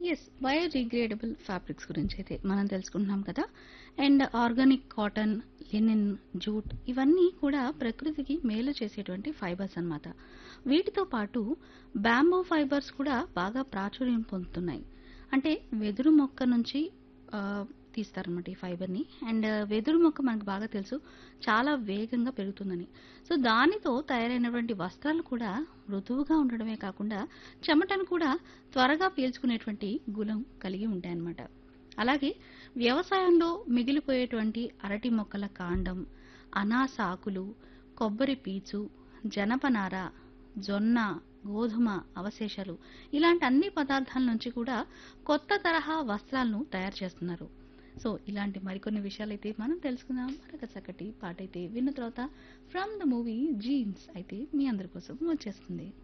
yes biodegradable fabrics గురించి అయితే మనం తెలుసుకుంటున్నాం కదా and organic cotton linen jute ఇవన్నీ కూడా ప్రకృతికి మేలు చేసేటువంటి ఫైబర్స్ అన్నమాట వీటితో పాటు బ్యాంబో ఫైబర్స్ కూడా బాగా ప్రాచుర్యం పొందుతున్నాయి అంటే వెదురు మొక్క నుంచి ఆ, తీస్తారన్నమాట ఈ ఫైబర్ని అండ్ వెదురు మొక్క మనకు బాగా తెలుసు చాలా వేగంగా పెరుగుతుందని సో దానితో తయారైనటువంటి వస్త్రాలు కూడా మృదువుగా ఉండడమే కాకుండా చెమటను కూడా త్వరగా పీల్చుకునేటువంటి గుణం కలిగి ఉంటాయన్నమాట అలాగే వ్యవసాయంలో మిగిలిపోయేటువంటి అరటి మొక్కల కాండం అనాస ఆకులు కొబ్బరి పీచు జనపనార జొన్న గోధుమ అవశేషాలు ఇలాంటి అన్ని పదార్థాల నుంచి కూడా కొత్త తరహా వస్త్రాలను తయారు చేస్తున్నారు సో ఇలాంటి మరికొన్ని విషయాలైతే మనం తెలుసుకుందాం మరొక చక్కటి పాట అయితే విన్న తర్వాత ఫ్రమ్ ద మూవీ జీన్స్ అయితే మీ అందరి కోసం వచ్చేస్తుంది